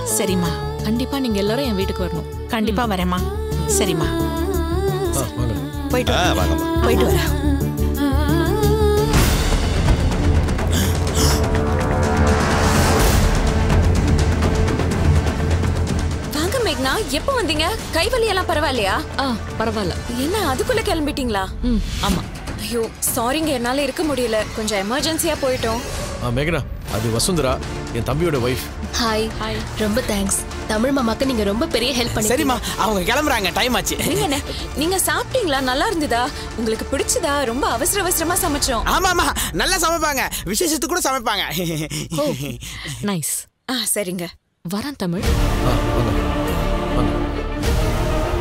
சரிம்மா கண்டிப்பா நீங்க எல்லாரும் என் வீட்டுக்கு வரணும் கண்டிப்பா வரேம்மா சரிம்மா ஆ, வாங்க போயிட்டு ஆ வா. வாங்கம்மா போயிட்டு வரேன் வாங்க மேக்னா எப்போ வந்தீங்க கைவலி எல்லாம் பரவாயில்லையா ஆ பரவாயில்ல என்ன அதுக்குள்ள கிளம்பிட்டீங்களா ம் ஆமா ஐயோ சாரிங்க என்னால இருக்க முடியல கொஞ்சம் எமர்ஜென்சியா போயிட்டோம் ஆ மேகனா அது வசுந்தரா என் தம்பியோட ஒய்ஃப் ஹாய் ஹாய் ரொம்ப தேங்க்ஸ் தமிழ் மாமாக்கு நீங்க ரொம்ப பெரிய ஹெல்ப் பண்ணி சரிம்மா அவங்க கிளம்புறாங்க டைம் ஆச்சு நீங்க என்ன நீங்க சாப்பிட்டீங்களா நல்லா இருந்ததா உங்களுக்கு பிடிச்சதா ரொம்ப அவசர அவசரமா சமைச்சோம் ஆமாமா நல்லா சமைப்பாங்க விசேஷத்துக்கு கூட சமைப்பாங்க நைஸ் ஆ சரிங்க வரேன் தமிழ் ஆ வாங்க வாங்க